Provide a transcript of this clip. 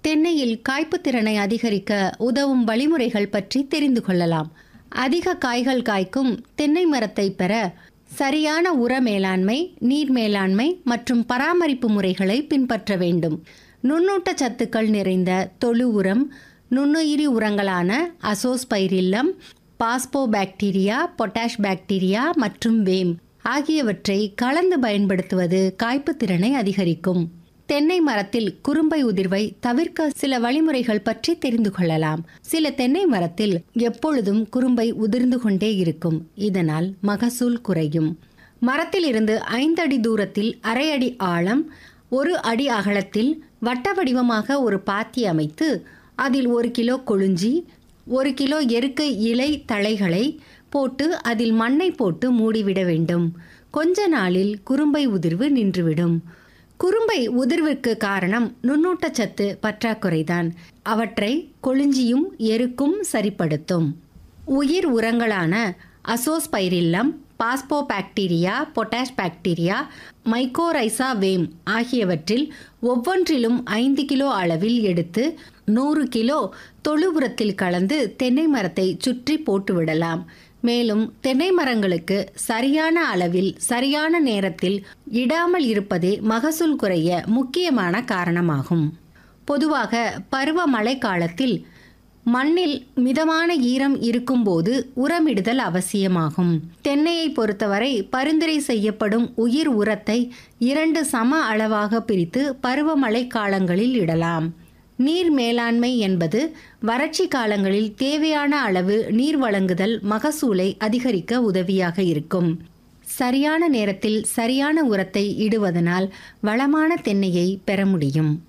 தென்னையில் காய்ப்புத் திறனை அதிகரிக்க உதவும் வழிமுறைகள் பற்றி தெரிந்து கொள்ளலாம் அதிக காய்கள் காய்க்கும் தென்னை மரத்தை பெற சரியான உர மேலாண்மை நீர் மேலாண்மை மற்றும் பராமரிப்பு முறைகளை பின்பற்ற வேண்டும் நுண்ணூட்ட சத்துக்கள் நிறைந்த தொழு உரம் நுண்ணுயிரி உரங்களான அசோஸ்பைரில்லம் பாஸ்போபாக்டீரியா பொட்டாஷ் பாக்டீரியா மற்றும் வேம் ஆகியவற்றை கலந்து பயன்படுத்துவது காய்ப்புத் திறனை அதிகரிக்கும் தென்னை மரத்தில் குறும்பை உதிர்வை தவிர்க்க சில வழிமுறைகள் பற்றி தெரிந்து கொள்ளலாம் சில தென்னை மரத்தில் எப்பொழுதும் குறும்பை உதிர்ந்து கொண்டே இருக்கும் இதனால் மகசூல் குறையும் மரத்தில் இருந்து ஐந்து அடி தூரத்தில் அரை அடி ஆழம் ஒரு அடி அகலத்தில் வட்ட வடிவமாக ஒரு பாத்தி அமைத்து அதில் ஒரு கிலோ கொழுஞ்சி ஒரு கிலோ எருக்கு இலை தழைகளை போட்டு அதில் மண்ணை போட்டு மூடிவிட வேண்டும் கொஞ்ச நாளில் குறும்பை உதிர்வு நின்றுவிடும் குறும்பை உதிர்வுக்கு காரணம் நுண்ணூட்டச்சத்து பற்றாக்குறைதான் அவற்றை கொழுஞ்சியும் எருக்கும் சரிப்படுத்தும் உயிர் உரங்களான azospirillum phosphobacteria potash bacteria mycorrhiza VAM ஆகியவற்றில் ஒவ்வொன்றிலும் ஐந்து கிலோ அளவில் எடுத்து நூறு கிலோ தொழு உரத்தில் கலந்து தென்னை மரத்தை சுற்றி போட்டுவிடலாம் மேலும் தென்னை மரங்களுக்கு சரியான அளவில் சரியான நேரத்தில் இடாமல் இருப்பதே மகசூல் குறைய முக்கியமான காரணமாகும் பொதுவாக பருவமழை காலத்தில் மண்ணில் மிதமான ஈரம் இருக்கும்போது உரமிடுதல் அவசியமாகும் தென்னையை பொறுத்தவரை பரிந்துரை செய்யப்படும் உயிர் உரத்தை இரண்டு சம அளவாக பிரித்து பருவமழை காலங்களில் இடலாம் நீர் மேலாண்மை என்பது வறட்சி காலங்களில் தேவையான அளவு நீர் வழங்குதல் மகசூலை அதிகரிக்க உதவியாக இருக்கும் சரியான நேரத்தில் சரியான உரத்தை இடுவதனால் வளமான தென்னையை பெற முடியும்